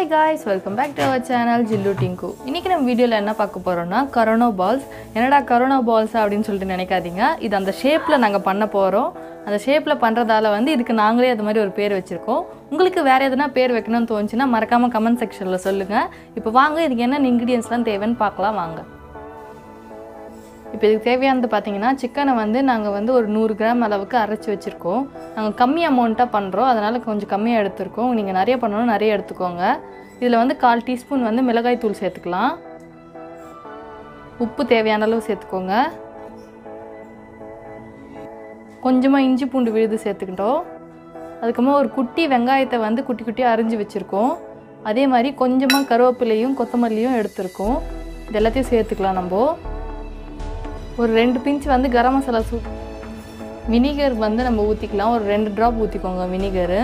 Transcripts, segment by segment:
guys welcome back to our channel Jillu Tinku இன்றைக்கி நம்ம வீடியோவில் என்ன பார்க்க போகிறோம்னா கரோனா பால்ஸ் என்னடா கரோனா பால்ஸ் அப்படின்னு சொல்லிட்டு நினைக்காதீங்க இது அந்த ஷேப்பில் நாங்கள் பண்ண போகிறோம் அந்த ஷேப்பில் பண்ணுறதால வந்து இதுக்கு நாங்களே அது மாதிரி ஒரு பேர் வச்சுருக்கோம் உங்களுக்கு வேறு எதனா பேர் வைக்கணும்னு தோணுச்சுன்னா மறக்காமல் கமெண்ட் செக்ஷனில் சொல்லுங்கள் இப்போ வாங்க இதுக்கு என்ன இன்க்ரீடியன்ஸ்லாம் தேவைன்னு பார்க்கலாம் வாங்க இப்போ இதுக்கு தேவையானது பார்த்தீங்கன்னா சிக்கனை வந்து நாங்கள் வந்து ஒரு நூறு கிராம் அளவுக்கு அரைச்சி வச்சுருக்கோம் நாங்கள் கம்மி அமௌண்ட்டாக பண்ணுறோம் அதனால் கொஞ்சம் கம்மியாக எடுத்திருக்கோம் நீங்கள் நிறைய பண்ணணும் நிறைய எடுத்துக்கோங்க இதில் வந்து கால் டீஸ்பூன் வந்து மிளகாய் தூள் சேர்த்துக்கலாம் உப்பு தேவையான அளவு சேர்த்துக்கோங்க கொஞ்சமாக இஞ்சி பூண்டு விழுது சேர்த்துக்கிட்டோம் அதுக்கப்புறமா ஒரு குட்டி வெங்காயத்தை வந்து குட்டி குட்டியாக அரிஞ்சு வச்சுருக்கோம் அதே மாதிரி கொஞ்சமாக கருவேப்பிலையும் கொத்தமல்லியும் எடுத்திருக்கோம் இது எல்லாத்தையும் சேர்த்துக்கலாம் நம்ம ஒரு ரெண்டு பிஞ்ச் வந்து கரம் மசாலா சூப் வினிகர் வந்து நம்ம ஊற்றிக்கலாம் ஒரு ரெண்டு ட்ராப் ஊற்றிக்கோங்க வினிகரு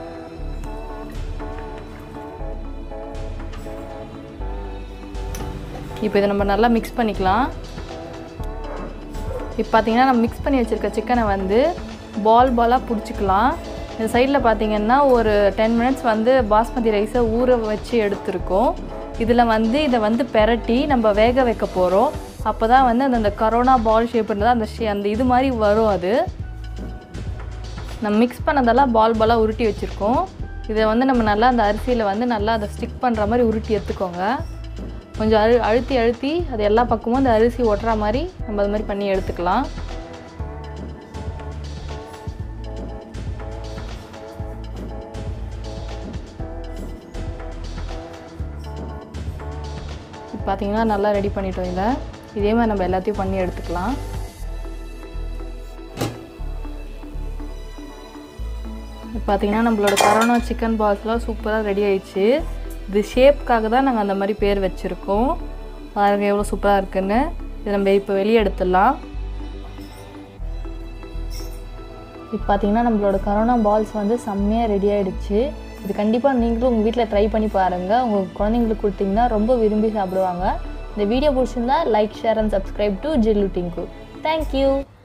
இப்போ இதை நம்ம நல்லா மிக்ஸ் பண்ணிக்கலாம் இப்போ பார்த்தீங்கன்னா நம்ம மிக்ஸ் பண்ணி வச்சுருக்க சிக்கனை வந்து பால் பாலாக பிடிச்சிக்கலாம் இந்த சைடில் பார்த்தீங்கன்னா ஒரு டென் மினிட்ஸ் வந்து பாஸ்மதி ரைஸை ஊற வச்சு எடுத்திருக்கோம் இதில் வந்து இதை வந்து பெரட்டி நம்ம வேக வைக்க போகிறோம் அப்போ தான் வந்து அந்த அந்த கரோனா பால் ஷேப்ன்றது அந்த ஷே அந்த இது மாதிரி வரும் அது நம்ம மிக்ஸ் பண்ணதெல்லாம் பால் பாலாக உருட்டி வச்சுருக்கோம் இதை வந்து நம்ம நல்லா அந்த அரிசியில் வந்து நல்லா அதை ஸ்டிக் பண்ணுற மாதிரி உருட்டி எடுத்துக்கோங்க கொஞ்சம் அழு அழுத்தி அழுத்தி அது எல்லா பக்கமும் அந்த அரிசி ஒட்டுற மாதிரி நம்ம அது மாதிரி பண்ணி எடுத்துக்கலாம் இப்போ பார்த்தீங்கன்னா நல்லா ரெடி பண்ணிட்டோம் இதை இதே மாதிரி நம்ம எல்லாத்தையும் பண்ணி எடுத்துக்கலாம் இப்போ பார்த்தீங்கன்னா நம்மளோட கரோனா சிக்கன் பால்ஸ்லாம் சூப்பராக ரெடி ஆயிடுச்சு இது ஷேப்க்காக தான் நாங்கள் அந்த மாதிரி பேர் வச்சுருக்கோம் பாருங்க எவ்வளோ சூப்பராக இருக்குன்னு இதை நம்ம இப்போ வெளியே எடுத்துடலாம் இப்போ பார்த்தீங்கன்னா நம்மளோட கரோனா பால்ஸ் வந்து செம்மையாக ரெடி ஆகிடுச்சு இது கண்டிப்பாக நீங்களும் உங்கள் வீட்டில் ட்ரை பண்ணி பாருங்கள் உங்கள் குழந்தைங்களுக்கு கொடுத்தீங்கன்னா ரொம்ப விரும்பி சாப்பிடுவாங்க இந்த வீடியோ பிடிச்சிருந்தா like share and subscribe to Jillu Tinku thank you